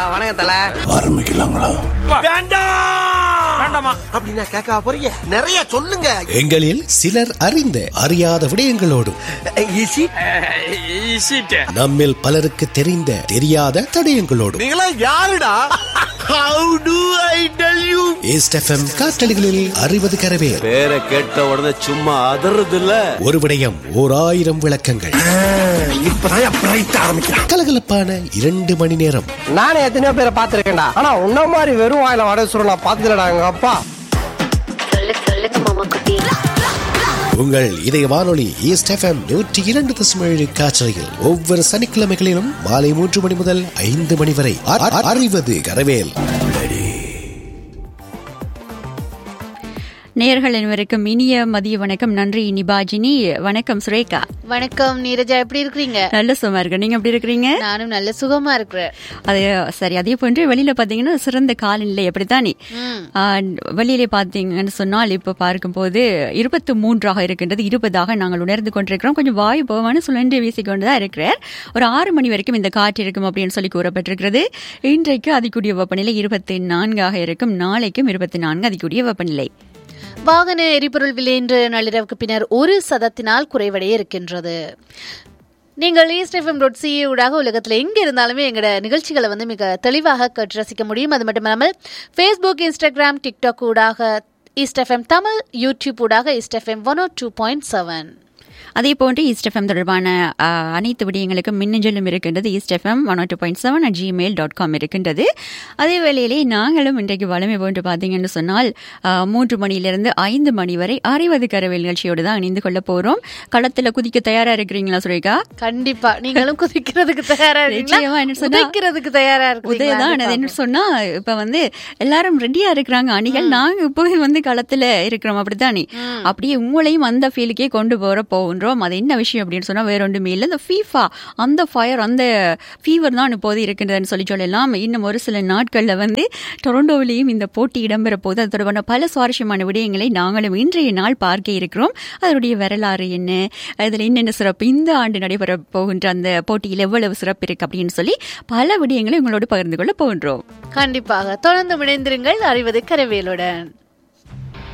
வணக்கம் தல ஆரம்பிக்கலாங்களா வேண்டாமா அப்படின்னா கேட்க போறீங்க நிறைய சொல்லுங்க எங்களில் சிலர் அறிந்த அறியாத விடயங்களோடும் ஈசி ஈசிட்டு நம்மில் பலருக்கு தெரிந்த தெரியாத தடயங்களோடும் நீங்களா யாருடா how to I tell you East FM காற்றலிகளில் அறிவது கரவே பேரை கேட்ட உடனே சும்மா அதறது இல்ல ஒரு விடயம் ஓர் ஆயிரம் விளக்கங்கள் இப்பதான் பிரைட் ஆரம்பிக்கிறான் கலகலப்பான இரண்டு மணி நேரம் நானே எத்தனையோ பேரை பார்த்திருக்கேன்டா ஆனா உன்ன மாதிரி வெறும் வாயில வடை சுருள் நான் பார்த்ததுலடா எங்க அப்பா சொல்லு சொல்லுங்க மாமா குட்டி உங்கள் இதய வானொலி ஈஸ்ட் எஃப்எம் நூற்றி இரண்டு தசம் ஏழு காற்றலையில் ஒவ்வொரு சனிக்கிழமைகளிலும் மாலை மூன்று மணி முதல் ஐந்து மணி வரை அ- அ- அறிவது கரவேல் நேர்கள் அனைவருக்கும் இனிய மதிய வணக்கம் நன்றி நிபாஜினி வணக்கம் சுரேகா வணக்கம் நீரஜா எப்படி இருக்கிறீங்க நல்ல சுகமா இருக்கு நீங்க எப்படி இருக்கிறீங்க நானும் நல்ல சுகமா இருக்கிறேன் அது சரி அதே போன்று வெளியில பாத்தீங்கன்னா சிறந்த காலநிலை அப்படித்தானே ஆ, வெளியிலே பாத்தீங்கன்னு சொன்னால் இப்ப பார்க்கும்போது இருபத்தி மூன்றாக இருக்கின்றது இருபதாக நாங்கள் உணர்ந்து கொண்டிருக்கிறோம் கொஞ்சம் வாயு போவான்னு சுழன்று வீசிக்கொண்டுதான் இருக்கிறார் ஒரு ஆறு மணி வரைக்கும் இந்த காற்று இருக்கும் அப்படின்னு சொல்லி கூறப்பட்டிருக்கிறது இன்றைக்கு அதிகூடிய வெப்பநிலை இருபத்தி நான்காக இருக்கும் நாளைக்கும் இருபத்தி நான்கு அதிகூடிய வெப்பநிலை வாகன எரிபொருள் விலை இன்று நள்ளிரவுக்கு பின்னர் ஒரு சதத்தினால் குறைவடைய இருக்கின்றது நீங்கள் ஈஸ்ட் எஃப்எம் டாட் சிஏ ஊடாக உலகத்தில் எங்கே இருந்தாலுமே எங்களோட நிகழ்ச்சிகளை வந்து மிக தெளிவாக கேட்டு ரசிக்க முடியும் அது மட்டும் இல்லாமல் ஃபேஸ்புக் இன்ஸ்டாகிராம் டிக்டாக் ஊடாக ஈஸ்ட் எஃப்எம் தமிழ் யூடியூப் ஊடாக East FM one two point seven அதே போன்று ஈஸ்ட் எஃப்எம் தொடர்பான ஆ, அனைத்து விடயங்களுக்கும் மின்னஞ்சலும் இருக்கின்றது East FM one two point seven at Gmail dot com இருக்கின்றது அதே வேளையிலே நாங்களும் இன்றைக்கு வளமை போன்று பார்த்தீங்கன்னு சொன்னால் ஆ, மூன்று மணியிலிருந்து ஐந்து மணி வரை அறிவது கரவேல் நிகழ்ச்சியோடு தான் இணைந்து கொள்ள போறோம் களத்தில் குதிக்க தயாரா இருக்கிறீங்களா சுரேகா கண்டிப்பா நீங்களும் குதிக்கிறதுக்கு தயாரா நிச்சயமா என்ன இருக்கீங்களா சொன்னா- குதிக்கிறதுக்கு தயாரா உதயதான் அது என்ன சொன்னா இப்ப வந்து எல்லாரும் ரெடியா இருக்கிறாங்க அணிகள் நாங்க இப்போ வந்து களத்துல இருக்கிறோம் அப்படித்தானே அப்படியே உங்களையும் அந்த ஃபீலுக்கே கொண்டு போற போகின்றோம் அது என்ன விஷயம் அப்படின்னு சொன்னா வேற ஒன்றுமே இல்லை இந்த ஃபீஃபா அந்த ஃபயர் அந்த ஃபீவர் தான் இப்போது இருக்கின்றதுன்னு சொல்லி சொல்லலாம் இன்னும் ஒரு சில நாட்கள்ல வந்து டொரண்டோவிலேயும் இந்த போட்டி இடம்பெற போது அது தொடர்பான பல சுவாரஸ்யமான விடயங்களை நாங்களும் இன்றைய நாள் பார்க்க இருக்கிறோம் அதனுடைய வரலாறு என்ன அதில் என்னென்ன சிறப்பு இந்த ஆண்டு நடைபெற போகின்ற அந்த போட்டியில் எவ்வளவு சிறப்பு இருக்கு அப்படின்னு சொல்லி பல விடயங்களை உங்களோடு பகிர்ந்து கொள்ள போகின்றோம் கண்டிப்பாக தொடர்ந்து இணைந்திருங்கள் அறிவது கரவேலுடன்